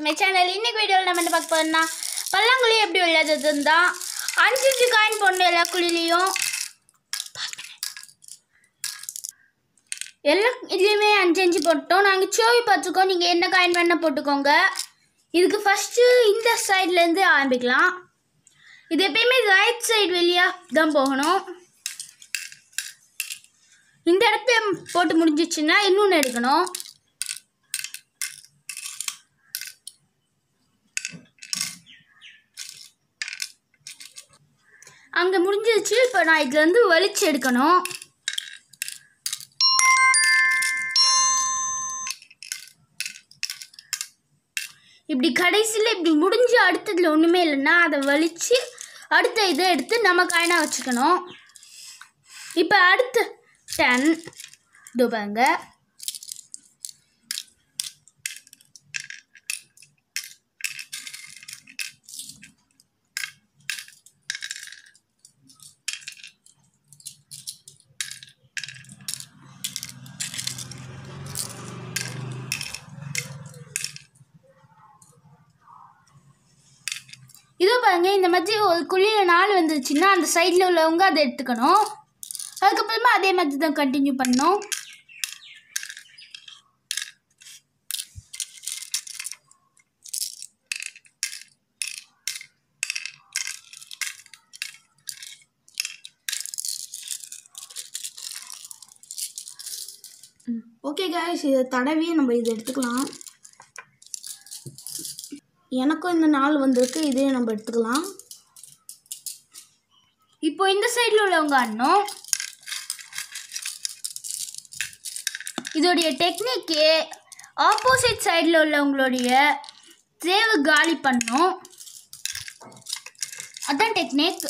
to my channel இன்னைக்கு வீடியோவில் நம்ம என்ன பார்க்க போறோம்னா பல்லாங்குழி எப்படி விளையாடுறதுன்னு தான் அஞ்சு அஞ்சு காயின் போடணும் எல்லா குழிலையும் எல்லா இதுலேயுமே அஞ்சு அஞ்சு போட்டோம் நாங்கள் சோவி பார்த்துருக்கோம் நீங்கள் என்ன காயின் வேணால் போட்டுக்கோங்க இதுக்கு ஃபஸ்ட்டு இந்த சைட்லேருந்து ஆரம்பிக்கலாம் இது எப்பயுமே ரைட் சைடு வெளியாக தான் போகணும் இந்த இடத்த போட்டு முடிஞ்சிச்சுன்னா இன்னொன்று எடுக்கணும் அங்கே முடிஞ்சிருச்சு இப்போ நான் இதுலேருந்து வலிச்சு எடுக்கணும் இப்படி கடைசியில் இப்படி முடிஞ்சு அடுத்ததுல ஒன்றுமே இல்லைன்னா அதை வலிச்சு அடுத்த இதை எடுத்து நம்ம காயினாக வச்சுக்கணும் இப்போ அடுத்த டென் இதோ பாருங்க இதோ பாருங்க இந்த மாதிரி ஒரு குழியில் நாலு வந்துருச்சுன்னா அந்த சைடில் உள்ளவங்க அதை எடுத்துக்கணும் அதுக்கப்புறமா அதே மாதிரி தான் கண்டினியூ பண்ணணும் ஓகே காய்ஸ் இதை தடவி நம்ம இதை எடுத்துக்கலாம் எனக்கும் இந்த நாள் வந்திருக்கு இதே நம்ம எடுத்துக்கலாம் இப்போ இந்த சைடில் உள்ளவங்க ஆடணும் இதோடைய டெக்னிக்கு ஆப்போசிட் சைடில் உள்ளவங்களுடைய தேவை காலி பண்ணும் அதான் டெக்னிக்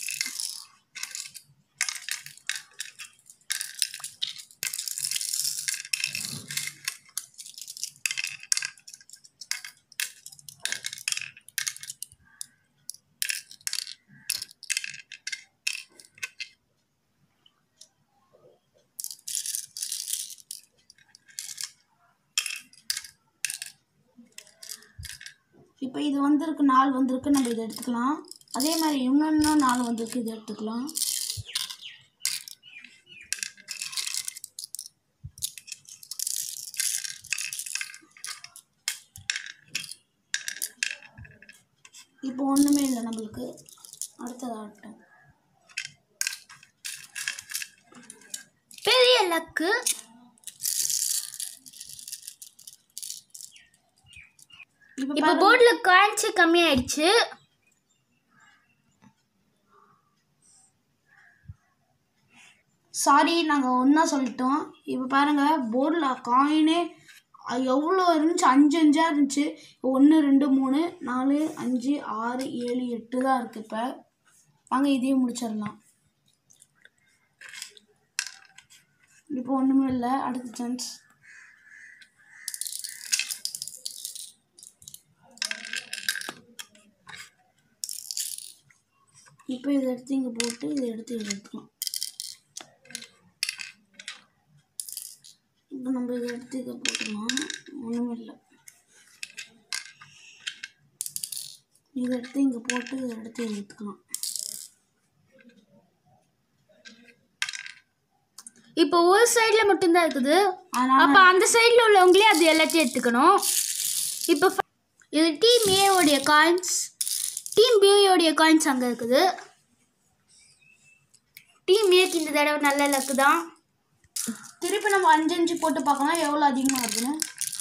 இப்போ இது வந்திருக்கு நாள் வந்திருக்கு நம்ம இதை எடுத்துக்கலாம் அதே மாதிரி இன்னொன்று நாள் வந்திருக்கு இதை எடுத்துக்கலாம் இப்போ ஒன்றுமே இல்லை நம்மளுக்கு அடுத்தது ஆகட்டும் பெரிய லக்கு இப்போ இப்போ போர்டில் காயின்ஸு கம்மியாயிடுச்சு சாரி நாங்கள் ஒன்றா சொல்லிட்டோம் இப்போ பாருங்கள் போர்டில் காயினே எவ்வளோ இருந்துச்சு அஞ்சு அஞ்சாக இருந்துச்சு ஒன்று ரெண்டு மூணு நாலு அஞ்சு ஆறு ஏழு எட்டு தான் இருக்குது இப்போ வாங்க இதையும் முடிச்சிடலாம் இப்போ ஒன்றுமே இல்லை அடுத்த சான்ஸ் இப்போ இதை எடுத்து இங்கே போட்டு இதை எடுத்து இதை எடுத்துக்கலாம் இப்போ நம்ம இதை எடுத்து இதை போட்டுக்கலாம் ஒன்றும் இல்லை இதை எடுத்து இங்கே போட்டு இதை எடுத்து இதை எடுத்துக்கலாம் இப்போ ஒரு சைடில் மட்டும்தான் இருக்குது அதனால் அப்போ அந்த சைடில் உள்ளவங்களே அது எல்லாத்தையும் எடுத்துக்கணும் இப்போ ஃப- இது டீம் ஏவோடைய காயின்ஸ் டீம் பியோடைய காயின்ஸ் அங்கே இருக்குது டீம் ஏக்கு இந்த தடவை நல்ல லக்கு தான் திருப்பி நம்ம அஞ்சு அஞ்சு போட்டு பார்க்கலாம் எவ்வளோ அதிகமாக இருக்குன்னு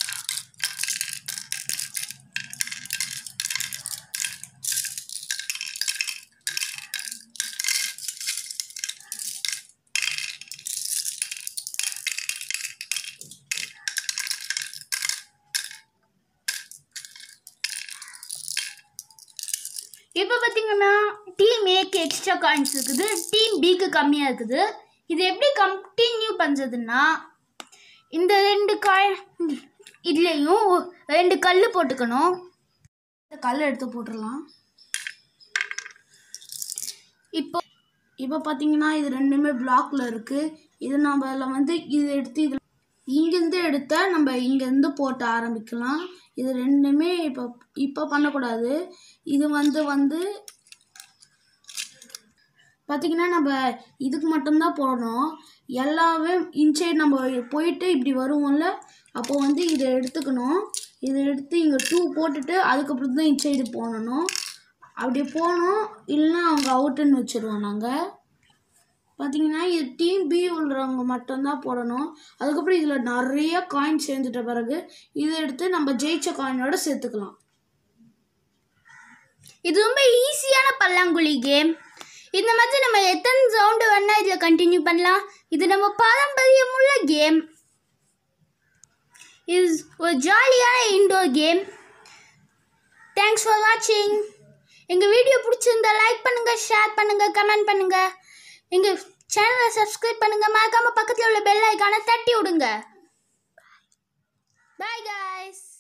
இப்போ பார்த்தீங்கன்னா டீம் ஏக்கு எக்ஸ்ட்ரா காயின்ஸ் இருக்குது டீம் பிக்கு கம்மியாக இருக்குது இது எப்படி கண்டினியூ பண்ணுறதுன்னா இந்த ரெண்டு காய் இதுலேயும் ரெண்டு கல் போட்டுக்கணும் இந்த கல் எடுத்து போட்டுடலாம் இப்போ இப்போ பார்த்தீங்கன்னா இது ரெண்டுமே பிளாக்ல இருக்குது இது நம்ம இதில் வந்து இது எடுத்து இதில் இங்கேருந்து எடுத்த நம்ம இங்கேருந்து போட்டு ஆரம்பிக்கலாம் இது ரெண்டுமே இப்போ இப்போ பண்ணக்கூடாது இது வந்து வந்து பார்த்திங்கன்னா நம்ம இதுக்கு மட்டும்தான் போடணும் எல்லாமே இன்சைட் நம்ம போயிட்டு இப்படி வருவோம்ல அப்போ வந்து இதை எடுத்துக்கணும் இதை எடுத்து இங்கே டூ போட்டுட்டு அதுக்கப்புறம் தான் இன்சைடு போடணும் அப்படி போனோம் இல்லைன்னா அவங்க அவுட்டுன்னு வச்சுருவோம் நாங்கள் பார்த்தீங்கன்னா இது டீம் பி உள்ளவங்க மட்டும்தான் போடணும் அதுக்கப்புறம் இதில் நிறைய காயின் சேர்ந்துட்ட பிறகு இதை எடுத்து நம்ம ஜெயிச்ச காயினோட சேர்த்துக்கலாம் இது ரொம்ப ஈஸியான பல்லாங்குழி கேம் இந்த மாதிரி நம்ம எத்தனை ரவுண்டு வேணால் இதில் கண்டினியூ பண்ணலாம் இது நம்ம பாரம்பரியமுள்ள கேம் இது ஒரு ஜாலியான இன்டோர் கேம் தேங்க்ஸ் ஃபார் வாட்சிங் எங்கள் வீடியோ பிடிச்சிருந்தா லைக் பண்ணுங்கள் ஷேர் பண்ணுங்கள் கமெண்ட் பண்ணுங்கள் எங்கள் சேனலை சப்ஸ்கிரைப் பண்ணுங்கள் மறக்காமல் பக்கத்தில் உள்ள பெல் ஐக்கானை தட்டி விடுங்க பாய் guys